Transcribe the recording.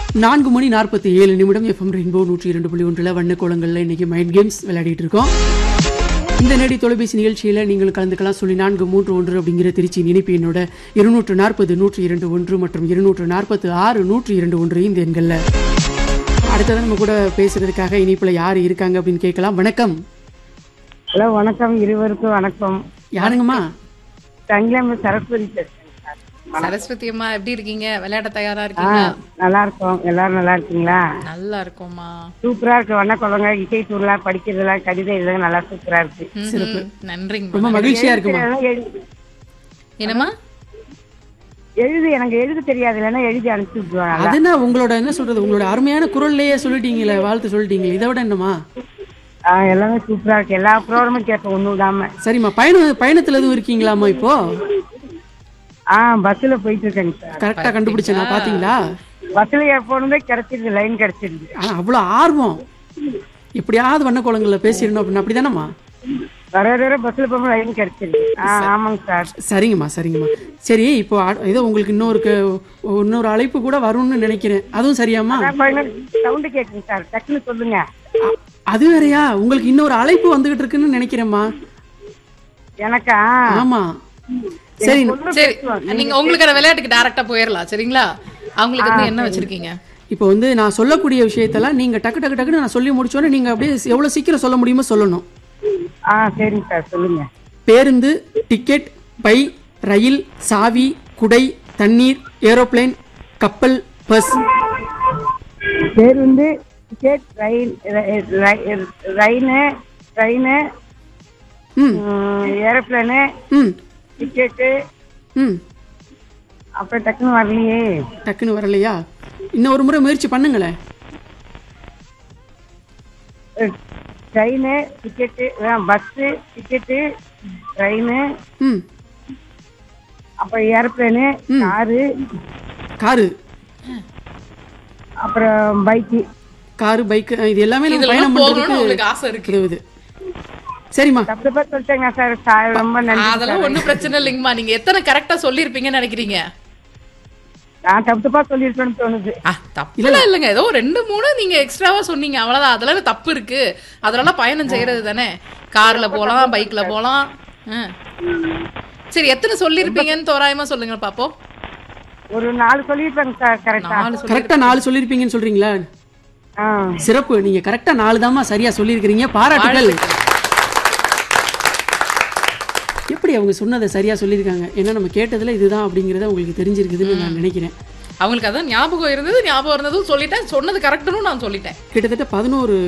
நான்கு மணி நாற்பத்தி ஏழு நிமிடம் எஃப்எம் ரெயின்போ நூற்றி இரண்டு புள்ளி ஒன்றில் வண்ண கோலங்களில் இன்னைக்கு மைண்ட் கேம்ஸ் விளையாடிட்டு இருக்கோம் இந்த நேடி தொலைபேசி நிகழ்ச்சியில் நீங்கள் கலந்துக்கலாம் சொல்லி நான்கு மூன்று ஒன்று அப்படிங்கிற திருச்சி இணைப்பு என்னோட இருநூற்று நாற்பது நூற்றி இரண்டு ஒன்று மற்றும் இருநூற்று நாற்பத்து ஆறு நூற்றி இரண்டு ஒன்று இந்த எண்களில் அடுத்ததான் நம்ம கூட பேசுறதுக்காக இனிப்புல யார் இருக்காங்க அப்படின்னு கேட்கலாம் வணக்கம் ஹலோ வணக்கம் இருவருக்கும் வணக்கம் யாருங்கம்மா தங்கிலாம சரஸ்வதி பேசுறேன் சார் சரஸ்வதி அம்மா எப்படி இருக்கீங்க விளையாட தயாரா ஆ இருக்கீங்க நல்லா இருக்கோம் எல்லாரும் நல்லா இருக்கீங்களா நல்லா இருக்கோம்மா சூப்பரா இருக்கு வண்ணக்குழந்தை இசை டூர்லாம் படிக்கிறதுலாம் கவிதை இதெல்லாம் நல்லா சூப்பரா இருக்கு ம்ஹும். நன்றிங்கம்மா ரொம்ப மகிழ்ச்சியா இருக்குமா இதெல்லாம் எழுதி- என்னம்மா எழுது எனக்கு எழுத தெரியாது இல்லைன்னா எழுதி அனுப்பிச்சு விட்டுருவாங்க அதுனா உங்களோட என்ன சொல்றது உங்களோட அருமையான குரல்லையே சொல்லிட்டீங்களே வாழ்த்து சொல்லிட்டீங்களே இதை விட என்னம்மா ஆ எல்லாமே சூப்பரா இருக்கு எல்லா ப்ரோக்ராமும் கேட்பேன் ஒண்ணு விடாம சரிம்மா பயண பயணத்துல எதுவும் இருக்கீங்களாம்மா இப்போ ஆ பஸ்ல போயிட்டு இருக்கேங்க சார் கரெக்டா கண்டுபிடிச்சேனா பாத்தீங்களா பஸ்ல எப்போதுமே கிடைச்சிருது லைன் கிடைச்சிருது ஆனா அவ்வளோ ஆர்வம் எப்படியாவது வண்ண கோலங்களில் பேசிடணும் அப்படின்னு அப்படிதானம்மா வர வர பஸ்ல போகும்போது லைன் கிடைச்சிருது ஆ ஆமாங்க சார் சரிங்கம்மா சரிங்கம்மா சரி இப்போ அ- ஏதோ உங்களுக்கு இன்னொரு க- இன்னொரு அழைப்பு கூட வரும்னு நினைக்கிறேன் அதுவும் சரியாம்மா சவுண்டு கேட்குங்க சார் டக்குன்னு சொல்லுங்க அ- அது வேறயா உங்களுக்கு இன்னொரு அழைப்பு வந்துகிட்டு இருக்குன்னு நினைக்கிறேம்மா எனக்கா ஆமா சரி பொண்ணு சரி பேசுவாங்க. நீங்க உங்களுக்கான விளையாட்டுக்கு டைரக்டா போயிடலாம் சரிங்களா அவங்களுக்கு வந்து என்ன வச்சிருக்கீங்க இப்போ வந்து நான் சொல்லக்கூடிய விஷயத்தெல்லாம் நீங்க டக்கு டக்கு டக்குன்னு நான் சொல்லி முடிச்சோன்னே நீங்க அப்படியே எவ்வளவு சீக்கிரம் சொல்ல முடியுமோ சொல்லணும் ஆ சரிங்க சார் சொல்லுங்க பேருந்து டிக்கெட் பை ரயில் சாவி குடை தண்ணீர் ஏரோப்ளேன் கப்பல் பஸ் பேருந்து டிக்கெட் ரயில் ரயினு ட்ரெயினு ம் ஏரோப்ளேனு ம் டிக்கெட்டு ம் அப்புறம் டக்குன்னு வரலையே டக்குன்னு வரலையா இன்னும் ஒரு முறை முயற்சி பண்ணுங்களேன் train ticket bus ticket train ம் அப்புறம் ஏரோப்ளேனு காரு காரு அப்புறம் பைக்கு காரு பைக்கு இது எல்லாமே நம்ம இதெல்லாம் பயணம் போகணும்னு பண்றதுக்கு உங்களுக்கு ஆசை இருக்கு உதவுது சரிம்மா தப்பு தப்பா சொல்லிட்டேங்க சார் சார் ரொம்ப நன்றி அதெல்லாம் ஒண்ணும் பிரச்சனை இல்லைங்கம்மா நீங்க எத்தனை கரெக்டா சொல்லிருப்பீங்கன்னு நினைக்கிறீங்க நான் தப்பு தப்பா சொல்லியிருப்பேன்னு தோணுது ஆ, தப்புலாம் இல்லைங்க ஏதோ ரெண்டு மூணு நீங்க எக்ஸ்ட்ராவா சொன்னீங்க அவ்வளவுதான் அதெல்லாம் தப்பு இருக்கு அதெல்லாம் பயணம் செய்யறது தானே கார்ல போலாம் பைக்ல போலாம் ஆ. சரி எத்தனை சொல்லிருப்பீங்கன்னு தோராயமா சொல்லுங்க பாப்போம் ஒரு நாலு சொல்லியிருப்பேங்க சார் கரெக்டா நாலு சொல்லி கரெக்டா நாலு சொல்லியிருப்பீங்கன்னு சொல்றீங்களா ஆ சிறப்பு நீங்க கரெக்டா நாலு தாம்மா சரியா சொல்லியிருக்கிறீங்க பாராட்டுகள் எப்படி அவங்க சொன்னதை சரியா சொல்லியிருக்காங்க ஏன்னா நம்ம கேட்டதுல இதுதான் அப்படிங்கறத உங்களுக்கு தெரிஞ்சிருக்குதுன்னு நான் நினைக்கிறேன் அவங்களுக்கு அதான் ஞாபகம் இருந்தது ஞாபகம் இருந்ததும் சொல்லிட்டேன் சொன்னது கரெக்டுன்னு நான் சொல்லிட்டேன் கிட்டத்தட்ட பதினோரு